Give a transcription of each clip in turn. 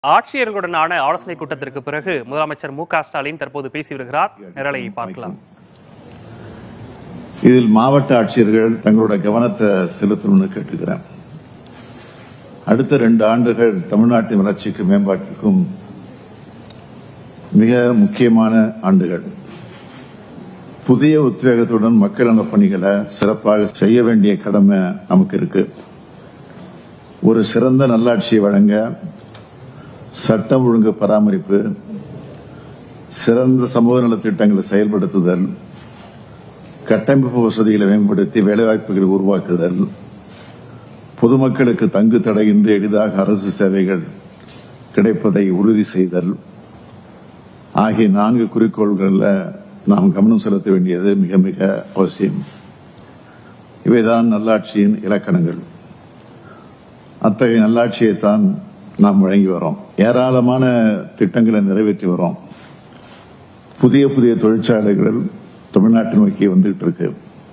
ஆட்சியர்களுடனான ஆலோசனை கூட்டத்திற்கு பிறகு முதலமைச்சர் மு க ஸ்டாலின் தற்போது பேசி வருகிறார் நிரலை பார்க்கலாம் இதில் மாவட்ட ஆட்சியர்கள் தங்களோட கவனத்தை செலுத்தணும்னு கேட்டுக்கிறேன் அடுத்த ரெண்டு ஆண்டுகள் தமிழ்நாட்டின் வளர்ச்சிக்கும் மேம்பாட்டிற்கும் மிக முக்கியமான ஆண்டுகள் புதிய உத்வேகத்துடன் மக்கள் நல பணிகளை சிறப்பாக செய்ய வேண்டிய கடமை நமக்கு இருக்கு ஒரு சிறந்த நல்லாட்சியை வழங்க சட்டம் ஒழுங்கு பராமரிப்பு சிறந்த சமூக நலத்திட்டங்களை செயல்படுத்துதல் கட்டமைப்பு வசதிகளை மேம்படுத்தி வேலைவாய்ப்புகளை உருவாக்குதல் பொதுமக்களுக்கு தங்கு தடையின்றி எளிதாக அரசு சேவைகள் கிடைப்பதை உறுதி செய்தல் ஆகிய நான்கு குறிக்கோள்களில் நாம் கவனம் செலுத்த வேண்டியது மிக மிக அவசியம் இவைதான் நல்லாட்சியின் இலக்கணங்கள் அத்தகைய நல்லாட்சியைத்தான் நாம் வழங்கி வரோம் ஏராளமான திட்டங்களை நிறைவேற்றி வரோம் புதிய புதிய தொழிற்சாலைகள் தமிழ்நாட்டை நோக்கி வந்துகிட்டு இருக்கு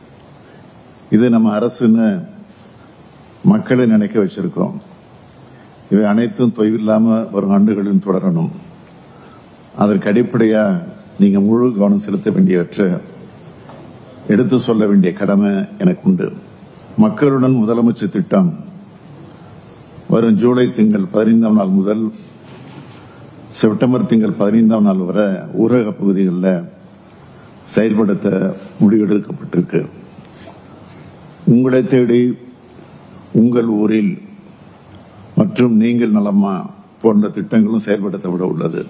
இது நம்ம அரசுன்னு மக்களை நினைக்க வச்சிருக்கோம் இவை அனைத்தும் தொய்வில்லாம வரும் ஆண்டுகளில் தொடரணும் அதற்கு அடிப்படையா நீங்க முழு கவனம் செலுத்த வேண்டியவற்றை எடுத்து சொல்ல வேண்டிய கடமை எனக்கு உண்டு மக்களுடன் முதலமைச்சர் திட்டம் வரும் ஜூலை திங்கள் பதினைந்தாம் நாள் முதல் செப்டம்பர் திங்கள் பதினைந்தாம் நாள் வரை ஊரக பகுதிகளில் செயல்படுத்த முடிவெடுக்கப்பட்டிருக்கு உங்களை தேடி உங்கள் ஊரில் மற்றும் நீங்கள் நலமா போன்ற திட்டங்களும் செயல்படுத்தப்பட உள்ளது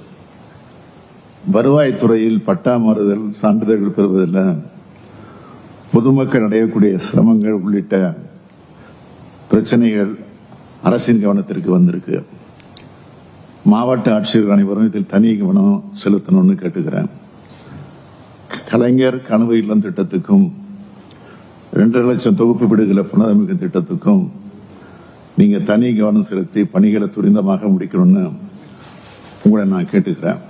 வருவாய்த்துறையில் பட்டா மாறுதல் சான்றிதழ்கள் பெறுவதில் பொதுமக்கள் அடையக்கூடிய சிரமங்கள் உள்ளிட்ட பிரச்சனைகள் அரசின் கவனத்திற்கு வந்திருக்கு மாவட்ட ஆட்சியர்கள் அனைவரும் இதில் தனி கவனம் செலுத்தணும்னு கேட்டுக்கிறேன் கலைஞர் கனவு இல்லம் திட்டத்துக்கும் இரண்டரை லட்சம் தொகுப்பு வீடுகளை புனரமைக்கும் திட்டத்துக்கும் நீங்க தனி கவனம் செலுத்தி பணிகளை துரிதமாக முடிக்கணும்னு உங்களை நான் கேட்டுக்கிறேன்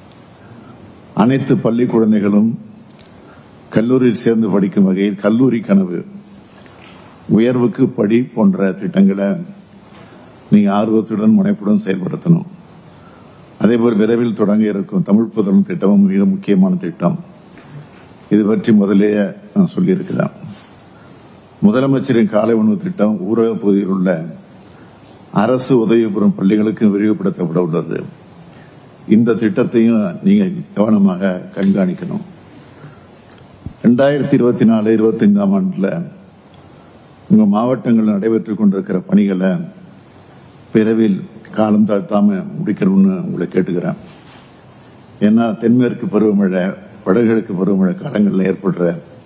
அனைத்து பள்ளி குழந்தைகளும் கல்லூரியில் சேர்ந்து படிக்கும் வகையில் கல்லூரி கனவு உயர்வுக்கு படி போன்ற திட்டங்களை நீங்க ஆர்வத்துடன் முனைப்புடன் செயல்படுத்தணும் அதேபோல் விரைவில் தொடங்க இருக்கும் தமிழ் புதலும் திட்டமும் மிக முக்கியமான திட்டம் இது பற்றி முதலேயே நான் சொல்லியிருக்கிறேன் முதலமைச்சரின் காலை உணவு திட்டம் ஊரக பகுதியில் உள்ள அரசு உதவி பெறும் பள்ளிகளுக்கு விரிவுபடுத்தப்பட உள்ளது இந்த திட்டத்தையும் நீங்க கவனமாக கண்காணிக்கணும் ரெண்டாயிரத்தி இருபத்தி நாலு இருபத்தி ஐந்தாம் ஆண்டுல உங்க மாவட்டங்களில் நடைபெற்றுக் கொண்டிருக்கிற பணிகளை விரைவில் காலம் தாழ்த்தாம முடிக்கணும்னு உங்களை கேட்டுக்கிறேன் ஏன்னா தென்மேற்கு பருவமழை வடகிழக்கு பருவமழை காலங்களில் ஏற்படுற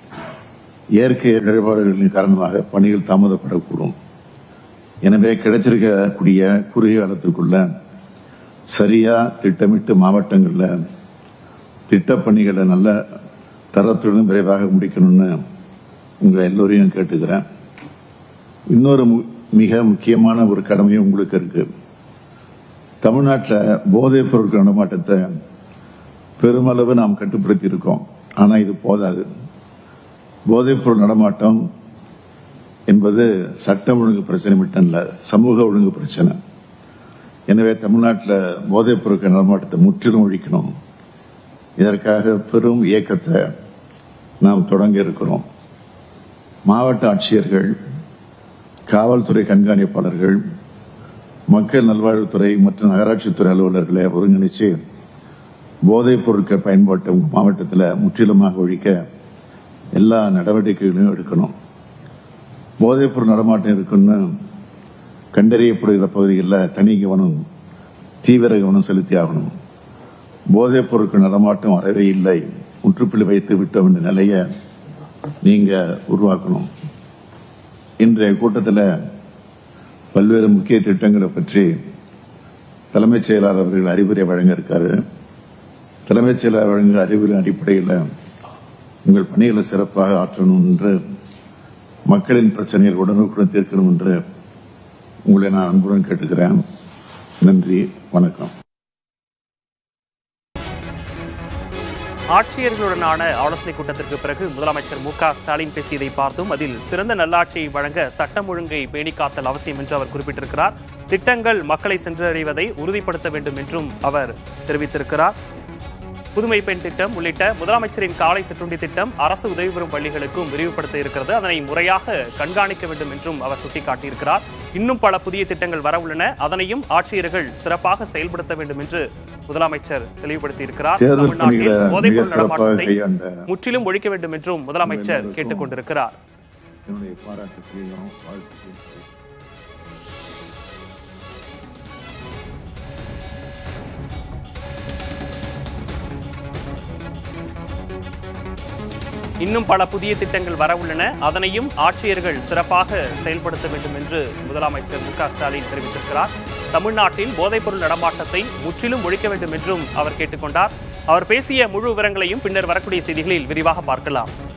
இயற்கை இடர்பாடுகளின் காரணமாக பணிகள் தாமதப்படக்கூடும் எனவே கிடைச்சிருக்கக்கூடிய குறுகிய காலத்திற்குள்ள சரியா திட்டமிட்டு மாவட்டங்களில் திட்டப்பணிகளை நல்ல தரத்துடன் விரைவாக முடிக்கணும்னு உங்க எல்லோரையும் கேட்டுக்கிறேன் இன்னொரு மு- மிக முக்கியமான ஒரு கடமையும் உங்களுக்கு இருக்கு தமிழ்நாட்டில் போதைப் பொருட்கள் நடமாட்டத்தை பெருமளவு நாம் கட்டுப்படுத்தி இருக்கோம் ஆனா இது போதாது போதைப் பொருள் நடமாட்டம் என்பது சட்டம் ஒழுங்கு பிரச்சனை மட்டும் இல்ல சமூக ஒழுங்கு பிரச்சனை எனவே தமிழ்நாட்டில் போதைப் பொருட்கள் நடமாட்டத்தை முற்றிலும் ஒழிக்கணும் இதற்காக பெரும் இயக்கத்தை நாம் தொடங்க இருக்கிறோம் மாவட்ட ஆட்சியர்கள் காவல்துறை கண்காணிப்பாளர்கள் மக்கள் நல்வாழ்வுத்துறை மற்றும் நகராட்சித்துறை அலுவலர்களை ஒருங்கிணைச்சு போதைப் பொருட்கள் பயன்பாட்டை உங்க மாவட்டத்தில் முற்றிலுமாக ஒழிக்க எல்லா நடவடிக்கைகளையும் எடுக்கணும் போதைப் பொருள் நடமாட்டம் இருக்குன்னு கண்டறியப்படுகிற பகுதிகளில் தனி கவனம் தீவிர கவனம் செலுத்தி ஆகணும் போதைப் பொருட்கள் நடமாட்டம் அறவே இல்லை முற்றுப்புள்ளி வைத்து விட்டோம் என்ற நிலையை நீங்க உருவாக்கணும் இன்றைய கூட்டத்தில் பல்வேறு முக்கிய திட்டங்களை பற்றி தலைமைச் செயலாளர் அவர்கள் அறிவுரை வழங்க இருக்காரு தலைமைச் செயலாளர் வழங்க அறிவுரை அடிப்படையில் உங்கள் பணிகளை சிறப்பாக ஆற்றணும் என்று மக்களின் பிரச்சனைகள் உடனுக்குடன் தீர்க்கணும் என்று உங்களை நான் அன்புடன் கேட்டுக்கிறேன் நன்றி வணக்கம் ஆட்சியர்களுடனான ஆலோசனை கூட்டத்திற்கு பிறகு முதலமைச்சர் மு க ஸ்டாலின் பேசியதை பார்த்தோம் அதில் சிறந்த நல்லாட்சியை வழங்க சட்டம் ஒழுங்கை பேணி காத்தல் அவசியம் என்று அவர் குறிப்பிட்டிருக்கிறார் திட்டங்கள் மக்களை சென்றடைவதை உறுதிப்படுத்த வேண்டும் என்றும் அவர் தெரிவித்திருக்கிறார் புதுமை பெண் திட்டம் உள்ளிட்ட முதலமைச்சரின் காலை சிற்றுண்டி திட்டம் அரசு உதவி பெறும் பள்ளிகளுக்கும் விரிவுபடுத்த இருக்கிறது அதனை முறையாக கண்காணிக்க வேண்டும் என்றும் அவர் சுட்டிக்காட்டியிருக்கிறார் இன்னும் பல புதிய திட்டங்கள் வர உள்ளன அதனையும் ஆட்சியர்கள் சிறப்பாக செயல்படுத்த வேண்டும் என்று முதலமைச்சர் தெளிவுபடுத்தியிருக்கிறார் தேர்தல் தமிழ்நாட்டில் பணிகளை மிக போதைப்பொருள் சிறப்பாக நடமாட்டத்தை கையாண்ட முற்றிலும் ஒழிக்க வேண்டும் என்றும் முதலமைச்சர் கேட்டுக் கொண்டிருக்கிறார் என்னுடைய பாராட்டுகளையும் வாழ்த்துக்களையும் இன்னும் பல புதிய திட்டங்கள் வர உள்ளன அதனையும் ஆட்சியர்கள் சிறப்பாக செயல்படுத்த வேண்டும் என்று முதலமைச்சர் மு க ஸ்டாலின் தெரிவித்திருக்கிறார் தமிழ்நாட்டில் போதைப்பொருள் நடமாட்டத்தை முற்றிலும் ஒழிக்க வேண்டும் என்றும் அவர் கேட்டுக்கொண்டார் அவர் பேசிய முழு விவரங்களையும் பின்னர் வரக்கூடிய செய்திகளில் விரிவாக பார்க்கலாம்